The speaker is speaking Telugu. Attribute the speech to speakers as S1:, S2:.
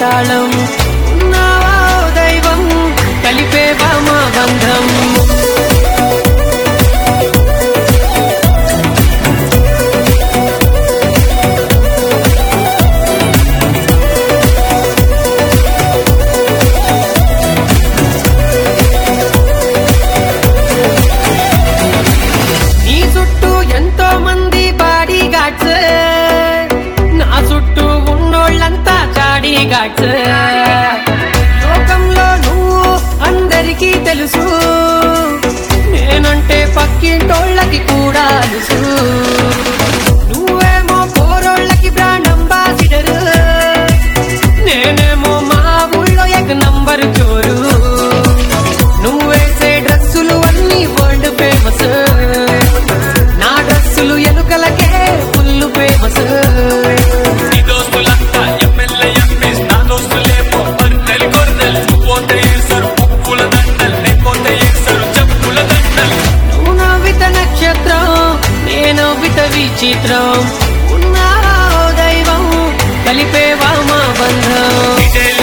S1: తాళం ఉన్నావా ఓ దైవం కలిపేవా మా బంధం నీ చుట్టూ ఎంతో మంది బాడీ గాడ్స్ నా చుట్టూ ఉన్నోళ్ళంతా చాడీ గాడ్స్ లోకంలో నువ్వు అందరికీ తెలుసు నేనంటే పక్కింటోళ్ళకి కూడా తెలుసు నువ్వేమో పోరోళ్ళకి బ్రాండ్ అంబాసిడర్ నేనేమో మా ఊళ్ళో ఎక్ నంబర్ చోరు నువ్వేసే డ్రెస్సులు అన్ని వరల్డ్ ఫేమస్ నా డ్రెస్సులు ఎలుకలకే ఫుల్ ఫేమస్
S2: నీ దోస్తులంతా ఎమ్మెల్యే ఎంపీస్ నా దోస్తులేమో బర్రెలు గొర్రెలు పోతే ఏసరు పువ్వుల దండలు లేకపోతే ఏసరు చెప్పుల దండలు
S1: నువ్వు నవ్విత నక్షత్రం నేను నవ్విత విచిత్రం ఉన్నావా ఓ దైవం కలిపేవా మా బంధం
S2: ఇదే